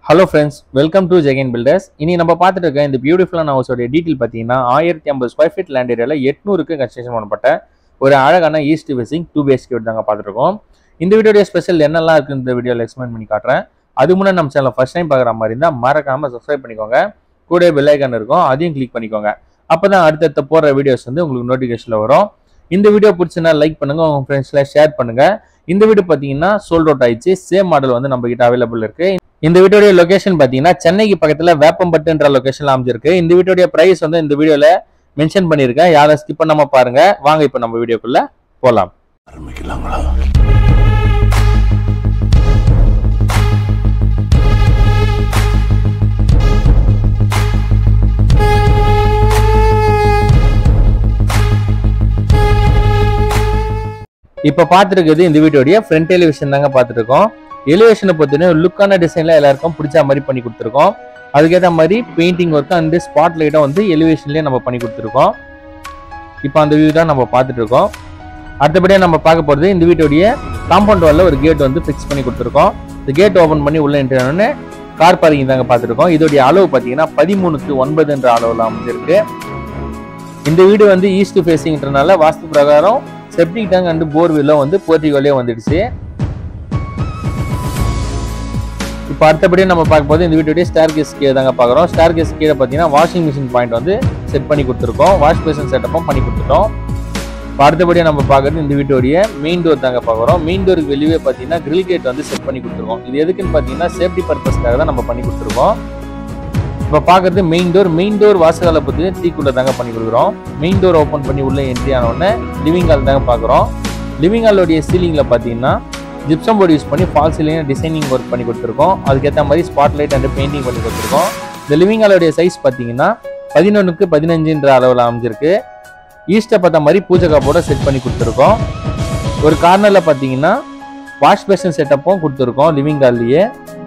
hello friends welcome to Jagan builders இனி நம்ம பார்த்துட்டு இருக்க இந்த பியூட்டிஃபுல்லான ஹவுஸோட டீட்டெயில் பார்த்தீங்கன்னா ஆயிரத்தி ஐம்பது ஸ்கொயர் ஃபீட் லேண்ட் ஏரியாவில் எட்நூறுக்கு கன்ஸ்ட்ரக்ஷன் பண்ணப்பட்ட ஒரு அழகான ஈஸ்ட் ஃபேசிங் டூ பிஹெச்கே வீடு தாங்க பார்த்துருக்கோம் இந்த வீடியோடைய ஸ்பெஷல் என்னெல்லாம் இருக்குது இந்த வீடியோவில் எக்ஸ்பிளைன் பண்ணி காட்டுறேன் அது முன்னாடி நம்ம சேனல் ஃபர்ஸ்ட் டைம் பார்க்குற மாதிரி இருந்தால் மறக்காமல் சப்ஸ்கிரைப் பண்ணிக்கோங்க கூட பெல் ஐக்கான் இருக்கும் அதையும் கிளிக் பண்ணிக்கோங்க அப்போ தான் அடுத்தடுத்த போடுற வீடியோஸ் வந்து உங்களுக்கு நோட்டிஃபிகேஷனில் வரும் இந்த வீடியோ பிடிச்சுன்னா லைக் பண்ணுங்க உங்க ஃப்ரெண்ட்ஸ்ல ஷேர் பண்ணுங்க இந்த வீடு பார்த்தீங்கன்னா சோல்ட் அவுட் ஆயிடுச்சு சேம் மாடல் வந்து நம்ம கிட்ட அவைலபிள் இருக்கு இந்த வீட்டோடைய லொகேஷன் பார்த்தீங்கன்னா சென்னைக்கு பக்கத்துல வேப்பம்பட்டுன்ற லொகேஷன்ல அமைஞ்சிருக்கு இந்த வீட்டோடைய பிரைஸ் வந்து இந்த வீடியோல மென்ஷன் பண்ணியிருக்கேன் யாரை ஸ்கிப் பண்ணாம பாருங்க வாங்க இப்போ நம்ம வீடியோக்குள்ள போலாம் ஆரம்பிக்கலாங்களா இப்போ பார்த்துருக்குது இந்த வீட்டோடைய ஃப்ரண்ட் எலிவேஷன் தாங்க பார்த்துட்டு இருக்கோம் எலிவேஷனை பொறுத்தவரை லுக்கான டிசைன்ல எல்லாருக்கும் பிடிச்ச மாதிரி பண்ணி கொடுத்துருக்கோம் அதுக்கேற்ற மாதிரி பெயிண்டிங் ஒர்க் அண்ட் ஸ்பாட் லைட்டும் வந்து எலிவேஷன்லேயே நம்ம பண்ணி கொடுத்துருக்கோம் இப்போ அந்த வியூ தான் நம்ம பார்த்துட்டு இருக்கோம் அடுத்தபடியாக நம்ம பார்க்க போகிறது இந்த வீட்டோடைய காம்பவுண்ட் வாலில் ஒரு கேட் வந்து ஃபிக்ஸ் பண்ணி கொடுத்துருக்கோம் இந்த கேட் ஓப்பன் பண்ணி உள்ள என்ட்ரி கார் பார்க்கிங் தாங்க பார்த்துருக்கோம் இதோடைய அளவு பார்த்தீங்கன்னா பதிமூணுக்கு ஒன்பதுன்ற அளவில் அமைஞ்சிருக்கு இந்த வீடு வந்து ஈஸ்ட் ஃபேஸிங்ன்றனால வாஸ்து பிரகாரம் செப்டிக் டேங்க் அண்ட் போர்வெல்லும் வந்து போர்ட்டிகோலே வந்துடுச்சு இப்போ அடுத்தபடியாக நம்ம பார்க்க போது இந்த வீட்டுடைய ஸ்டார் கேஸ் கீழே தாங்க பார்க்குறோம் ஸ்டார் கேஸ் கீழே பார்த்தீங்கன்னா வாஷிங் மிஷின் பாயிண்ட் வந்து செட் பண்ணி கொடுத்துருக்கோம் வாஷ் பேஷன் செட்டப்பும் பண்ணி கொடுத்துட்டோம் இப்போ அடுத்தபடியாக நம்ம பார்க்குறது இந்த வீட்டுடைய மெயின் டோர் தாங்க பார்க்குறோம் மெயின் டோருக்கு வெளியே பார்த்தீங்கன்னா கிரில் கேட் வந்து செட் பண்ணி கொடுத்துருக்கோம் இது எதுக்குன்னு பார்த்தீங்கன்னா சேஃப்டி பர்பஸ்க்காக தான் நம்ம பண்ணி கொடுத்துருக்கோம் இப்போ பார்க்குறது மெயின் டோர் மெயின் டோர் வாசகால பற்றி டீக்குள்ளே தாங்க பண்ணி கொடுக்குறோம் மெயின் டோர் ஓப்பன் பண்ணி உள்ளே என்ட்ரி ஆன உடனே லிவிங் ஹால் தாங்க பார்க்குறோம் லிவிங் ஹாலோடைய சீலிங்கில் பார்த்தீங்கன்னா ஜிப்சம் போர்டு யூஸ் பண்ணி ஃபால் சீலிங் டிசைனிங் ஒர்க் பண்ணி கொடுத்துருக்கோம் அதுக்கேற்ற மாதிரி ஸ்பாட் லைட் அண்ட் பெயிண்டிங் பண்ணி கொடுத்துருக்கோம் இந்த லிவிங் ஹாலோடைய சைஸ் பார்த்தீங்கன்னா பதினொன்றுக்கு பதினஞ்சுன்ற அளவில் அமைஞ்சிருக்கு ஈஸ்ட்டை பார்த்த மாதிரி பூஜை காப்போட செட் பண்ணி கொடுத்துருக்கோம் ஒரு கார்னரில் பார்த்தீங்கன்னா வாஷ் பேஷன் செட்டப்பும் கொடுத்துருக்கோம் லிவிங் ஹால்லையே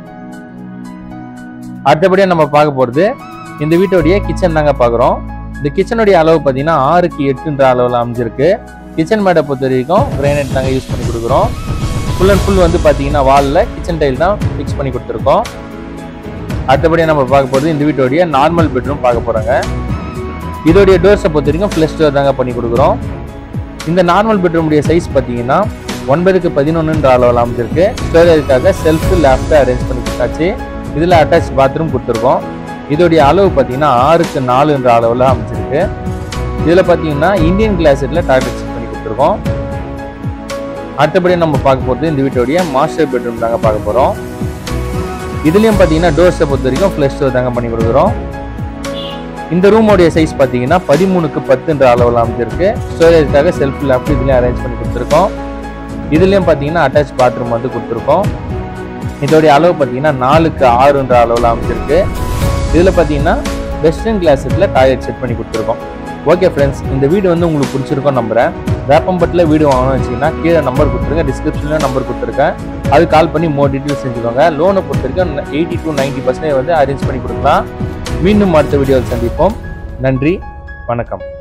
அடுத்தபடியாக நம்ம பார்க்க போகிறது இந்த வீட்டோடைய கிச்சன் தாங்க பார்க்குறோம் இந்த கிச்சனுடைய அளவு பார்த்தீங்கன்னா ஆறுக்கு எட்டுன்ற அளவில் அமைஞ்சிருக்கு கிச்சன் மேடை பொறுத்த வரைக்கும் கிரைனைட் தாங்க யூஸ் பண்ணி கொடுக்குறோம் ஃபுல் அண்ட் ஃபுல் வந்து பார்த்தீங்கன்னா வாலில் கிச்சன் டைல் தான் ஃபிக்ஸ் பண்ணி கொடுத்துருக்கோம் அடுத்தபடியாக நம்ம பார்க்க போகிறது இந்த வீட்டோடைய நார்மல் பெட்ரூம் பார்க்க போகிறாங்க இதோடைய டோர்ஸை பொறுத்த வரைக்கும் ஃப்ளஷ் டோர் தாங்க பண்ணி கொடுக்குறோம் இந்த நார்மல் பெட்ரூமுடைய சைஸ் பார்த்தீங்கன்னா ஒன்பதுக்கு பதினொன்றுன்ற அளவில் அமைஞ்சிருக்கு ஸ்டோரேஜுக்காக செல்ஃபு லேப்டாப் அரேஞ்ச் பண்ணி கொடுத்தாச்சு இதில் அட்டாச் பாத்ரூம் கொடுத்துருக்கோம் இதோடைய அளவு பார்த்தீங்கன்னா ஆறுக்கு நாலுன்ற அளவில் அமைச்சிருக்கு இதில் பார்த்தீங்கன்னா இந்தியன் கிளாஸில் டாய்லெட் செட் பண்ணி கொடுத்துருக்கோம் அடுத்தபடி நம்ம பார்க்க போகிறது இந்த வீட்டோடைய மாஸ்டர் பெட்ரூம் தாங்க பார்க்க போகிறோம் இதுலேயும் பார்த்தீங்கன்னா டோர்ஸை பொறுத்த வரைக்கும் ஃப்ளஷ் டோர் தாங்க பண்ணி கொடுக்குறோம் இந்த ரூமோடைய சைஸ் பார்த்தீங்கன்னா பதிமூணுக்கு பத்துன்ற அளவில் அமைஞ்சிருக்கு ஸ்டோரேஜ்க்காக செல்ஃப் லேப்டாப் இதுலேயும் அரேஞ்ச் பண்ணி கொடுத்துருக்கோம் இதுலேயும் பார்த்தீங்கன்னா அட்டாச் பாத்ரூம் வந்து கொடுத்துருக்கோம் இதோடைய அளவு பார்த்தீங்கன்னா நாலுக்கு ஆறுன்ற அளவில் அமைஞ்சிருக்கு இதில் பார்த்தீங்கன்னா வெஸ்டர்ன் கிளாஸஸில் டாய்லெட் செட் பண்ணி கொடுத்துருக்கோம் ஓகே ஃப்ரெண்ட்ஸ் இந்த வீடு வந்து உங்களுக்கு பிடிச்சிருக்கோம் நம்புறேன் வேப்பம்பட்டில் வீடு வாங்கணும்னு வச்சிங்கன்னா கீழே நம்பர் கொடுத்துருங்க டிஸ்கிரிப்ஷனில் நம்பர் கொடுத்துருக்கேன் அது கால் பண்ணி மோர் டீட்டெயில்ஸ் செஞ்சுக்கோங்க லோனை பொறுத்த வரைக்கும் எயிட்டி டு நைன்ட்டி பர்சன்டேஜ் வந்து அரேஞ்ச் பண்ணி கொடுக்கலாம் மீண்டும் அடுத்த வீடியோவில் சந்திப்போம் நன்றி வணக்கம்